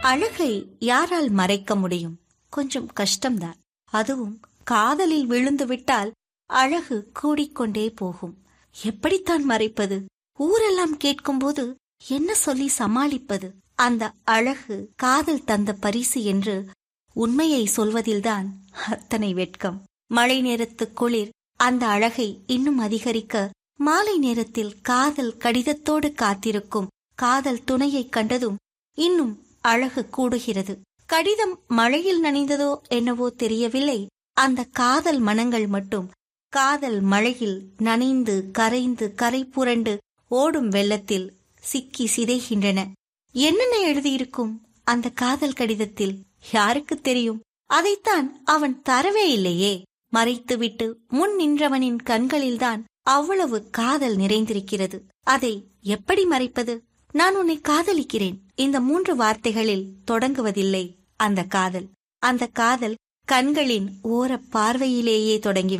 அழகை யாரால் மறைக்க முடியும் கொஞ்சம் கஷ்டம்தான் அதுவும் காதலில் விழுந்து விட்டால் அழகு கூடிக்கொண்டே போகும் எப்படித்தான் மறைப்பது ஊரெல்லாம் கேட்கும்போது என்ன சொல்லி சமாளிப்பது அந்த அழகு காதல் தந்த பரிசு என்று உண்மையை சொல்வதில்தான் அத்தனை வெட்கம் மழை நேரத்து குளிர் அந்த அழகை இன்னும் அதிகரிக்க மாலை நேரத்தில் காதல் கடிதத்தோடு காத்திருக்கும் காதல் துணையைக் கண்டதும் இன்னும் அழகு கூடுகிறது கடிதம் மழையில் நனைந்ததோ என்னவோ தெரியவில்லை அந்த காதல் மனங்கள் மட்டும் காதல் மழையில் நனைந்து கரைந்து கரை புரண்டு ஓடும் வெள்ளத்தில் சிக்கி சிதைகின்றன என்னென்ன எழுதியிருக்கும் அந்த காதல் கடிதத்தில் யாருக்கு தெரியும் அதைத்தான் அவன் தரவே இல்லையே மறைத்துவிட்டு முன் நின்றவனின் கண்களில்தான் அவ்வளவு காதல் நிறைந்திருக்கிறது அதை எப்படி மறைப்பது நான் உன்னை காதலிக்கிறேன் இந்த மூன்று வார்த்தைகளில் தொடங்குவதில்லை அந்த காதல் அந்த காதல் கண்களின் ஓர பார்வையிலேயே தொடங்கி